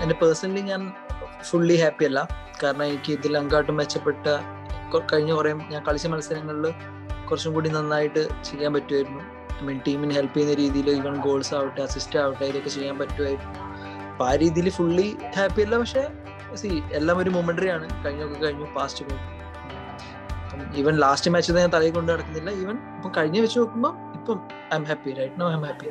എൻ്റെ പേഴ്സണലി ഞാൻ fully happy അല്ല കാരണം എനിക്ക് ഇതിൽ അങ്കാട്ടും മെച്ചപ്പെട്ട കൊ- കഴിഞ്ഞ കുറേ ഞാൻ കളിച്ച മത്സരങ്ങളിൽ കുറച്ചും കൂടി നന്നായിട്ട് ചെയ്യാൻ പറ്റുമായിരുന്നു ഐ മീൻ ടീമിനെ ഹെൽപ്പ് ചെയ്യുന്ന രീതിയിൽ ഈവൻ ഗോൾസ് ആവട്ടെ അസിസ്റ്റ് ആവട്ടെ ഇതൊക്കെ ചെയ്യാൻ പറ്റുമായിരുന്നു അപ്പൊ ആ രീതിയിൽ ഫുള്ളി ഹാപ്പി അല്ല പക്ഷെ സി എല്ലാം ഒരു മൊമെന്ററി ആണ് കഴിഞ്ഞൊക്കെ കഴിഞ്ഞു പാസ്റ്റ് കഴിഞ്ഞു ഈവൻ ലാസ്റ്റ് മാച്ച് ഞാൻ തലയിൽ കൊണ്ട് നടക്കുന്നില്ല ഈവൻ ഇപ്പം കഴിഞ്ഞ വെച്ച് നോക്കുമ്പോൾ ഇപ്പം I'm happy right no I'm happy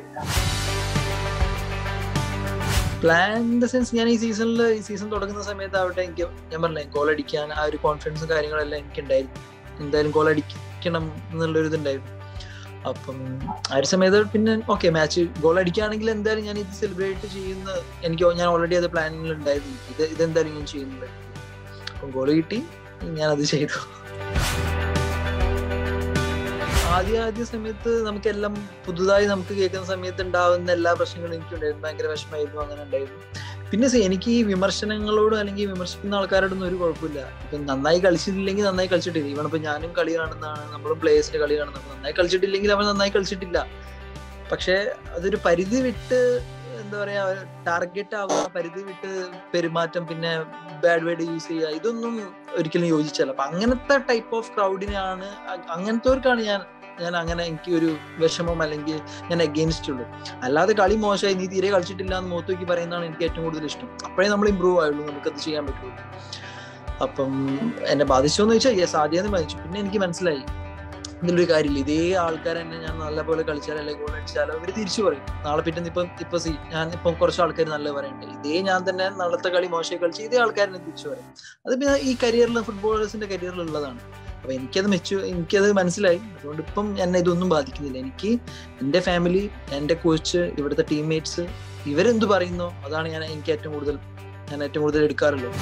plan in the sense ഞാൻ ഈ സീസണിൽ ഈ സീസൺ തുടങ്ങുന്ന സമയത്താവട്ടെ എനിക്ക് ഞാൻ പറഞ്ഞില്ലേ ഗോൾ അടിക്കാൻ ആ ഒരു കോൺഫിഡൻസും കാര്യങ്ങളെല്ലാം എനിക്ക് ഉണ്ടായിരുന്നു എന്തായാലും ഗോൾ അടിക്കണം എന്നുള്ളൊരു ഇതുണ്ടായിരുന്നു അപ്പം ആ ഒരു സമയത്ത് പിന്നെ ഓക്കെ മാച്ച് ഗോൾ അടിക്കുകയാണെങ്കിൽ എന്തായാലും ഞാൻ ഇത് സെലിബ്രേറ്റ് ചെയ്യുന്ന എനിക്ക് ഞാൻ ഓൾറെഡി അത് പ്ലാനിങ്ങിൽ ഉണ്ടായിരുന്നു ഇത് ഇതെന്തായാലും ഞാൻ ചെയ്യുന്നത് അപ്പം ഗോൾ കിട്ടി ഞാൻ അത് ചെയ്തു ആദ്യ ആദ്യ സമയത്ത് നമുക്കെല്ലാം പുതുതായി നമുക്ക് കേൾക്കുന്ന സമയത്ത് ഉണ്ടാവുന്ന എല്ലാ പ്രശ്നങ്ങളും എനിക്കുണ്ടായിരുന്നു ഭയങ്കര വിഷമമായിരുന്നു അങ്ങനെ ഉണ്ടായിരുന്നു പിന്നെ see, എനിക്ക് ഈ വിമർശനങ്ങളോടും അല്ലെങ്കിൽ വിമർശിക്കുന്ന ആൾക്കാരോടൊന്നും ഒരു കുഴപ്പമില്ല ഇപ്പൊ നന്നായി കളിച്ചിട്ടില്ലെങ്കിൽ നന്നായി കളിച്ചിട്ടില്ല ഇവൺ ഇപ്പൊ ഞാനും കളി കാണുന്നതാണ് നമ്മളും പ്ലേയേഴ്സിന്റെ കളി കാണുന്നത് നന്നായി കളിച്ചിട്ടില്ലെങ്കിൽ അവൻ നന്നായി കളിച്ചിട്ടില്ല പക്ഷെ അതൊരു പരിധി വിട്ട് എന്താ പറയാ ടാർഗറ്റ് ആവുക പരിധി വിട്ട് പെരുമാറ്റം പിന്നെ ബാഡ് വേർഡ് യൂസ് ചെയ്യുക ഇതൊന്നും ഒരിക്കലും യോജിച്ചല്ല അപ്പൊ അങ്ങനത്തെ ടൈപ്പ് ഓഫ് ക്രൗഡിനെയാണ് അങ്ങനത്തെവർക്കാണ് ഞാൻ ഞാൻ അങ്ങനെ എനിക്ക് ഒരു വിഷമം അല്ലെങ്കിൽ ഞാൻ അഗെയിൻസ്റ്റ് ഉള്ളൂ അല്ലാതെ കളി മോശമായി നീ തീരെ കളിച്ചിട്ടില്ല എന്ന് മുഖത്ത് നോക്കി പറയുന്നതാണ് എനിക്ക് ഏറ്റവും കൂടുതൽ ഇഷ്ടം അപ്പോഴേ നമ്മൾ ഇമ്പ്രൂവ് ആയുള്ളൂ നമുക്കത് ചെയ്യാൻ പറ്റുള്ളൂ അപ്പം എന്നെ ബാധിച്ചോ എന്ന് ചോദിച്ചാൽ യെസ് ആദ്യം ബാധിച്ചു പിന്നെ എനിക്ക് മനസ്സിലായി ഇതിലൊരു കാര്യമില്ല ഇതേ ആൾക്കാർ തന്നെ ഞാൻ നല്ലപോലെ കളിച്ചാലോ അല്ലെങ്കിൽ ഗോൾ അടിച്ചാലോ അവർ തിരിച്ചു പറയും നാളെ പിറ്റേന്ന് ഇപ്പം ഇപ്പൊ സി ഞാൻ ഇപ്പം കുറച്ച് ആൾക്കാർ നല്ല പറയണ്ടേ ഇതേ ഞാൻ തന്നെ നാളത്തെ കളി മോശമായി കളിച്ച് ഇതേ ആൾക്കാരെ തിരിച്ചു പറയും അത് പിന്നെ ഈ കരിയറിൽ ഫുട്ബോളേഴ്സിന്റെ കരിയറിൽ ഉള്ളതാണ് അപ്പൊ എനിക്കത് മെച്ചു എനിക്കത് മനസ്സിലായി അതുകൊണ്ട് ഇപ്പം എന്നെ ഇതൊന്നും ബാധിക്കുന്നില്ല എനിക്ക് എന്റെ ഫാമിലി എന്റെ കോച്ച് ഇവിടുത്തെ ടീംമേറ്റ്സ് ഇവരെന്ത് പറയുന്നോ അതാണ് ഞാൻ എനിക്ക് ഏറ്റവും കൂടുതൽ ഞാൻ ഏറ്റവും കൂടുതൽ എടുക്കാറുള്ളത്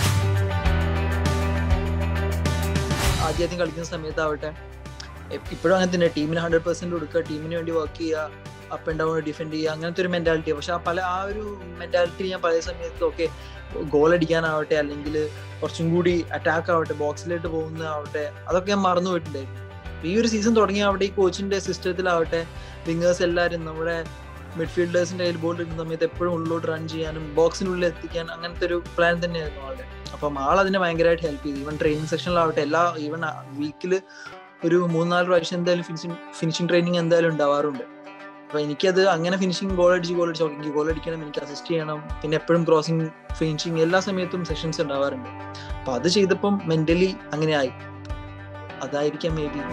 ആദ്യം ആദ്യം കളിക്കുന്ന സമയത്താവട്ടെ ഇപ്പോഴും അങ്ങനെ തന്നെ ടീമിന് ഹൺഡ്രഡ് പെർസെന്റ് കൊടുക്കുക ടീമിന് വേണ്ടി വർക്ക് ചെയ്യുക അപ്പ് ആൻഡ് ഡൗൺ ഡിഫെൻഡ് ചെയ്യുക അങ്ങനത്തെ ഒരു മെന്റാലിറ്റി പക്ഷെ ആ പല ആ ഒരു മെന്റാലിറ്റി ഞാൻ പല സമയത്ത് ഓക്കെ ഗോൾ അടിക്കാനാവട്ടെ അല്ലെങ്കിൽ കുറച്ചും കൂടി അറ്റാക്ക് ആവട്ടെ ബോക്സിലേക്ക് പോകുന്ന ആവട്ടെ അതൊക്കെ ഞാൻ മറന്നു പോയിട്ടുണ്ടായിരുന്നു ഈ ഒരു സീസൺ തുടങ്ങിയ അവിടെ ഈ കോച്ചിന്റെ സിസ്റ്റത്തിലാവട്ടെ വിങ്ങേഴ്സ് എല്ലാവരും നമ്മുടെ മിഡ്ഫീൽഡേഴ്സിന്റെ കയ്യിൽ ബോൾ കിട്ടുന്ന സമയത്ത് എപ്പോഴും ഉള്ളിലോട്ട് റൺ ചെയ്യാനും ബോക്സിനുള്ളിൽ എത്തിക്കാൻ അങ്ങനത്തെ ഒരു പ്ലാൻ തന്നെയായിരുന്നു ആളുടെ അപ്പം ആൾ അതിനെ ഭയങ്കരമായിട്ട് ഹെൽപ്പ് ചെയ്തു ഈവൻ ട്രെയിനിങ് സെക്ഷനിലാവട്ടെ എല്ലാ ഈവൻ വീക്കിൽ ഒരു മൂന്നാല് പ്രാവശ്യം എന്തായാലും ഫിനിഷിംഗ് ഫിനിഷിംഗ് ട്രെയിനിങ് എന്തായാലും ഉണ്ടാവാറുണ്ട് അപ്പൊ എനിക്കത് അങ്ങനെ ഫിനിഷിംഗ് ഗോൾ അടിച്ച് ഗോൾ അടിച്ച് എനിക്ക് ഗോൾ അടിക്കണം എനിക്ക് അസിസ്റ്റ് ചെയ്യണം പിന്നെ എപ്പോഴും ക്രോസിംഗ് ഫിനിഷിംഗ് എല്ലാ സമയത്തും സെഷൻസ് ഉണ്ടാവാറുണ്ട് അപ്പൊ അത് ചെയ്തപ്പം മെന്റലി അങ്ങനെ ആയി അതായിരിക്കാം മേ ബി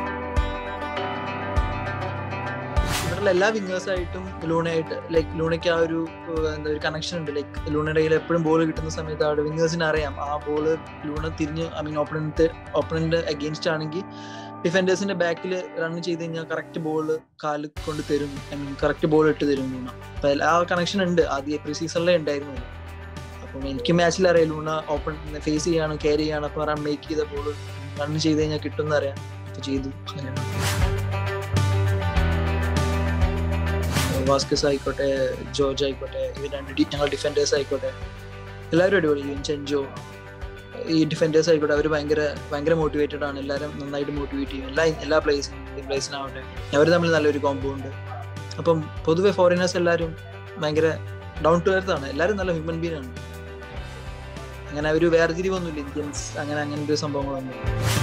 ഇവിടെയുള്ള എല്ലാ വിങ്ങേഴ്സ് ആയിട്ടും ലൂണയായിട്ട് ലൈക്ക് ലൂണയ്ക്ക് ആ ഒരു എന്താ ഒരു കണക്ഷൻ ഉണ്ട് ലൈക്ക് ലൂണയുടെ കയ്യിൽ എപ്പോഴും ബോൾ കിട്ടുന്ന സമയത്ത് അവിടെ വിങ്ങേഴ്സിന് അറിയാം ആ ബോള് ലൂണ തിരിഞ്ഞ് I mean opponent opponent against ആണെങ്കിൽ ഡിഫൻഡേഴ്സിന്റെ ബാക്കിൽ റൺ ചെയ്ത് കഴിഞ്ഞാൽ കറക്റ്റ് ബോൾ കാല് കൊണ്ട് തരും ഐ മീൻ കറക്റ്റ് ബോൾ ഇട്ട് തരും ലൂണ അപ്പൊ ആ കണക്ഷൻ ഉണ്ട് ആദ്യം പ്രീ സീസണിലേ ഉണ്ടായിരുന്നു അപ്പം എനിക്ക് മാച്ചിൽ അറിയാം ലൂണ ഓപ്പൺ ഫേസ് ചെയ്യാണ് കെയർ ചെയ്യാണ് അപ്പൊ റൺ മേക്ക് ചെയ്ത ബോൾ റൺ ചെയ്ത് കഴിഞ്ഞാൽ കിട്ടുമെന്ന് അറിയാം അപ്പൊ ചെയ്തു അങ്ങനെയാണ് വാസ്കസ് ആയിക്കോട്ടെ ജോർജ് ആയിക്കോട്ടെ ഇവർ രണ്ട് ഞങ്ങൾ ഡിഫൻഡേഴ്സ് ആയിക്കോട്ടെ എല്ലാവരും അടിപൊളി ഈവൻ ചെഞ്ചോ ഈ ഡിഫൻഡേഴ്സ് ആയിക്കോട്ടെ അവർ ഭയങ്കര ഭയങ്കര മോട്ടിവേറ്റഡ് ആണ് എല്ലാവരും നന്നായിട്ട് മോട്ടിവേറ്റ് ചെയ്യും എല്ലാ എല്ലാ പ്ലേസിനും ഇന്ത്യൻ പ്ലേസിനാവട്ടെ അവർ തമ്മിൽ നല്ലൊരു കോമ്പോ ഉണ്ട് അപ്പം പൊതുവെ ഫോറിനേഴ്സ് എല്ലാവരും ഭയങ്കര ഡൗൺ ടു എർത്ത് ആണ് എല്ലാവരും നല്ല ഹ്യൂമൻ ബീങ് ആണ് അങ്ങനെ ഒരു വേർതിരിവൊന്നുമില്ല ഇന്ത്യൻസ് അങ്ങനെ അങ്ങനത്തെ സംഭവങ്ങളൊന്നും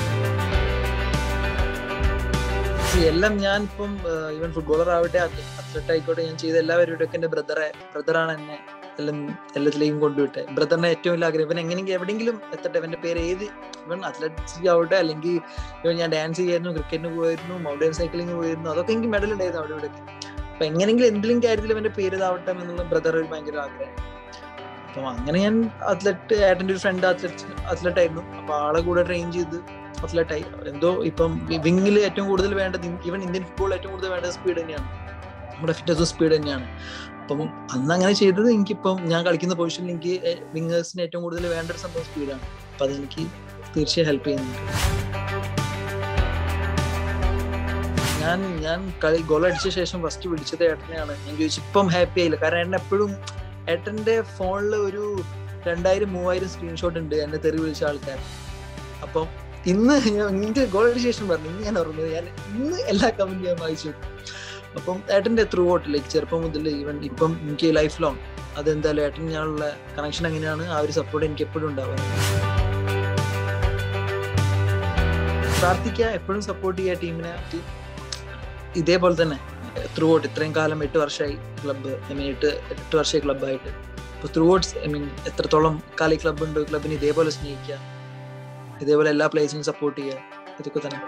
എല്ലാം ഞാൻ ഇപ്പം ഈവൻ ഫുട്ബോളർ ആവട്ടെ അത്ലറ്റ് ആയിക്കോട്ടെ ഞാൻ ചെയ്ത എല്ലാവരുടെ ഒക്കെ എന്റെ ബ്രദറെ ബ്രദറാണ് എന്നെ എല്ലാം എല്ലാത്തിലേക്കും കൊണ്ടുവിട്ടെ ബ്രദറിനെ ഏറ്റവും വലിയ ആഗ്രഹം ഇവൻ എങ്ങനെയെങ്കിലും എവിടെയെങ്കിലും എത്തട്ടെ ഇവന്റെ പേര് ഏത് ഇവൻ അത്ലറ്റിക്സ് ആവട്ടെ അല്ലെങ്കിൽ ഇവൻ ഞാൻ ഡാൻസ് ചെയ്യായിരുന്നു ക്രിക്കറ്റിന് പോയിരുന്നു മൗണ്ടൻ സൈക്ലിംഗ് പോയിരുന്നു അതൊക്കെ എനിക്ക് മെഡൽ ഉണ്ടായിരുന്നു അവിടെ ഇവിടെ അപ്പൊ എങ്ങനെയെങ്കിലും എന്തെങ്കിലും കാര്യത്തിൽ ഇവന്റെ പേര് ഇതാവട്ടെ എന്നുള്ള ബ്രദർ ഒരു ഭയങ്കര ആഗ്രഹം അപ്പം അങ്ങനെ ഞാൻ അത്ലറ്റ് ഏട്ടൻ്റെ ഒരു ഫ്രണ്ട് അത്ലറ്റ് അത്ലറ്റ് ആയിരുന്നു അപ്പൊ ആളെ കൂടെ ട്രെയിൻ ചെയ്ത് അത്ലറ്റായി എന്തോ ഇപ്പം വിങ്ങിൽ ഏറ്റവും കൂടുതൽ വേണ്ടത് ഈവൻ ഇന്ത്യൻ ഫുട്ബോൾ ഏറ്റവും കൂടുതൽ വേണ്ടത് സ്പീഡ് തന്നെയാണ് നമ്മുടെ ഫിറ്റ്നസും സ്പീഡ് തന്നെയാണ് അപ്പം അന്ന് അങ്ങനെ ചെയ്തത് എനിക്കിപ്പം ഞാൻ കളിക്കുന്ന പൊസിഷനിൽ എനിക്ക് വിങ്ങേഴ്സിന് ഏറ്റവും കൂടുതൽ വേണ്ട ഒരു സംഭവം സ്പീഡാണ് അപ്പൊ അതെനിക്ക് തീർച്ചയായും ഹെൽപ്പ് ചെയ്യുന്നുണ്ട് ഞാൻ ഞാൻ കളി ഗോൾ അടിച്ച ശേഷം ഫസ്റ്റ് വിളിച്ചത് ഏട്ടനെയാണ് ഞാൻ ചോദിച്ചു ഇപ്പം ഹാപ്പി ആയില്ല കാരണം ഏട്ടൻ എപ്പോഴും ഏട്ടന്റെ ഫോണിൽ ഒരു രണ്ടായിരം മൂവായിരം സ്ക്രീൻഷോട്ട് ഉണ്ട് എന്നെ തെറി വിളിച്ച ആൾക്കാർ അപ്പം ഇന്ന് എനിക്ക് ഗോൾ അടിച്ച ശേഷം പറഞ്ഞു ഇന്ന് ഞാൻ ഓർമ്മത് ഞാൻ ഇന്ന് എല്ലാ കമന്റും ഞാൻ വായിച്ചു അപ്പം ഏട്ടന്റെ ത്രൂ ഔട്ട് ലൈക്ക് ചെറുപ്പം മുതൽ ഈവൻ ഇപ്പം എനിക്ക് ലൈഫ് ലോങ് അതെന്തായാലും ഏട്ടൻ ഞാനുള്ള കണക്ഷൻ എങ്ങനെയാണ് ആ ഒരു സപ്പോർട്ട് എനിക്ക് എപ്പോഴും ഉണ്ടാവുക പ്രാർത്ഥിക്കുക എപ്പോഴും സപ്പോർട്ട് ചെയ്യുക ടീമിനെ ഇതേപോലെ തന്നെ ത്രൂ ഔട്ട് ഇത്രയും കാലം എട്ട് വർഷമായി ക്ലബ്ബ് ഐ മീൻ എട്ട് എട്ട് വർഷമായി ക്ലബ്ബായിട്ട് അപ്പോൾ ത്രൂ ഔട്ട്സ് ഐ മീൻ എത്രത്തോളം കാലി ക്ലബ്ബ് ഉണ്ട് ക്ലബിനെ ഇതേപോലെ സ്നേഹിക്കുക ഇതേപോലെ എല്ലാ പ്ലേസിനും സപ്പോർട്ട് ചെയ്യുക ഇതൊക്കെ തന്നെ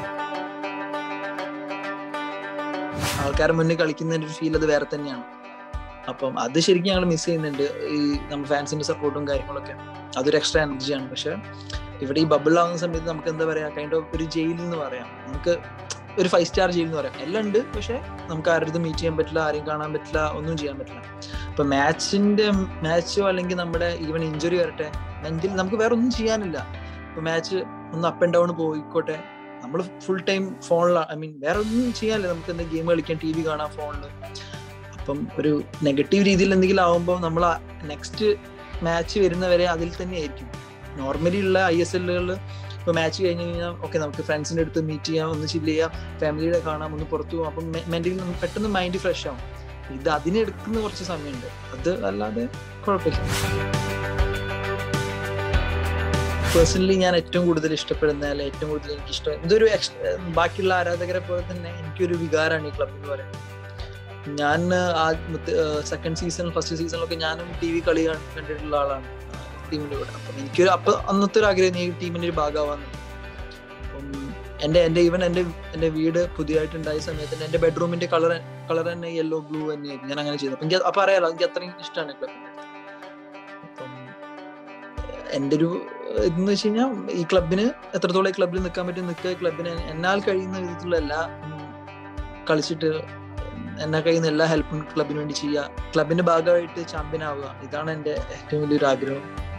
ആൾക്കാരുടെ മുന്നിൽ കളിക്കുന്നതിന്റെ ഒരു ഫീൽ അത് വേറെ തന്നെയാണ് അപ്പം അത് ശരിക്കും ഞങ്ങൾ മിസ് ചെയ്യുന്നുണ്ട് ഈ നമ്മൾ ഫാൻസിന്റെ സപ്പോർട്ടും കാര്യങ്ങളൊക്കെ അതൊരു എക്സ്ട്രാ എനർജിയാണ് പക്ഷെ ഇവിടെ ഈ ബബിൾ ആവുന്ന സമയത്ത് നമുക്ക് എന്താ പറയാ കൈൻഡ് ഓഫ് ഒരു ജയിൽ എന്ന് പറയാം നമുക്ക് ഒരു ഫൈവ് സ്റ്റാർ ജയിൽ എന്ന് പറയാം എല്ലാം ഉണ്ട് പക്ഷെ നമുക്ക് ആരുടെ മീറ്റ് ചെയ്യാൻ പറ്റില്ല ആരെയും കാണാൻ പറ്റില്ല ഒന്നും ചെയ്യാൻ പറ്റില്ല ഇപ്പൊ മാച്ചിന്റെ മാച്ചോ അല്ലെങ്കിൽ നമ്മുടെ ഈവൻ ഇഞ്ചുറി വരട്ടെ മെന്റലി നമുക്ക് വേറെ ഒന്നും ചെയ്യാനില്ല ഇപ്പൊ മാച്ച് ഒന്ന് അപ്പ് ആൻഡ് ഡൗൺ പോയിക്കോട്ടെ നമ്മൾ ഫുൾ ടൈം ഫോണിലാണ് ഐ മീൻ വേറെ ഒന്നും ചെയ്യാനില്ല നമുക്ക് എന്തെങ്കിലും ഗെയിം കളിക്കാൻ ടി വി കാണാം ഫോണിൽ അപ്പം ഒരു നെഗറ്റീവ് രീതിയിൽ എന്തെങ്കിലും ആവുമ്പോൾ നമ്മൾ നെക്സ്റ്റ് മാച്ച് വരുന്നവരെ അതിൽ തന്നെ ആയിരിക്കും നോർമലി ഉള്ള ഐ എസ് എല്ലുകളിൽ ഇപ്പൊ മാച്ച് കഴിഞ്ഞ് കഴിഞ്ഞാൽ ഓക്കെ നമുക്ക് ഫ്രണ്ട്സിന്റെ അടുത്ത് മീറ്റ് ചെയ്യാം ഒന്ന് ചില്ല് ചെയ്യാം ഫാമിലിയുടെ കാണാം ഒന്ന് പുറത്തു പോകാം അപ്പം മെന്റലി നമുക്ക് പെട്ടെന്ന് മൈൻഡ് ഫ്രഷ് ആവും ഇത് അതിനെടുക്കുന്ന കുറച്ച് സമയമുണ്ട് അത് അല്ലാതെ കുഴപ്പമില്ല പേഴ്സണലി ഞാൻ ഏറ്റവും കൂടുതൽ ഇഷ്ടപ്പെടുന്ന അല്ല ഏറ്റവും കൂടുതൽ എനിക്ക് ഇഷ്ടം ഇതൊരു ബാക്കിയുള്ള ആരാധകരെ പോലെ തന്നെ എനിക്കൊരു വികാരമാണ് ഈ ക്ലബ് എന്ന് പറയുന്നത് ഞാൻ ആ സെക്കൻഡ് സീസൺ ഫസ്റ്റ് സീസണിലൊക്കെ ഞാനും ടി വി കളി കണ്ടിട്ടുള്ള ആളാണ് ടീമിന്റെ കൂടെ അപ്പം എനിക്കൊരു അപ്പൊ അന്നത്തെ ഒരു ആഗ്രഹം ഈ ടീമിന്റെ ഒരു ഭാഗമാവാന്ന് അപ്പം എന്റെ എന്റെ ഈവൻ എന്റെ എന്റെ വീട് പുതിയതായിട്ട് ഉണ്ടായ സമയത്ത് എന്റെ ബെഡ്റൂമിന്റെ കളർ കളർ തന്നെ യെല്ലോ ബ്ലൂ തന്നെയായിരുന്നു ഞാൻ അങ്ങനെ ചെയ്തു അപ്പൊ എനിക്ക് അപ്പൊ അറിയാലോ എനിക്ക് അത്രയും ഇഷ്ടമാണ് ക്ലബിന്റെ അപ്പം എന്റെ ഒരു ഇതെന്ന് വെച്ച് കഴിഞ്ഞാൽ ഈ ക്ലബിന് എത്രത്തോളം ഈ ക്ലബിൽ നിൽക്കാൻ പറ്റും നിൽക്കുക ക്ലബിന് എന്നാൽ കഴിയുന്ന വിധത്തിലുള്ള എല്ലാ കളിച്ചിട്ട് എന്നാൽ കഴിയുന്ന എല്ലാ ഹെൽപ്പും ക്ലബിന് വേണ്ടി ചെയ്യുക ക്ലബിന്റെ ഭാഗമായിട്ട് ചാമ്പ്യൻ ആവുക ഇതാണ് എന്റെ ഏറ്റവും വലിയൊരു ആഗ്രഹം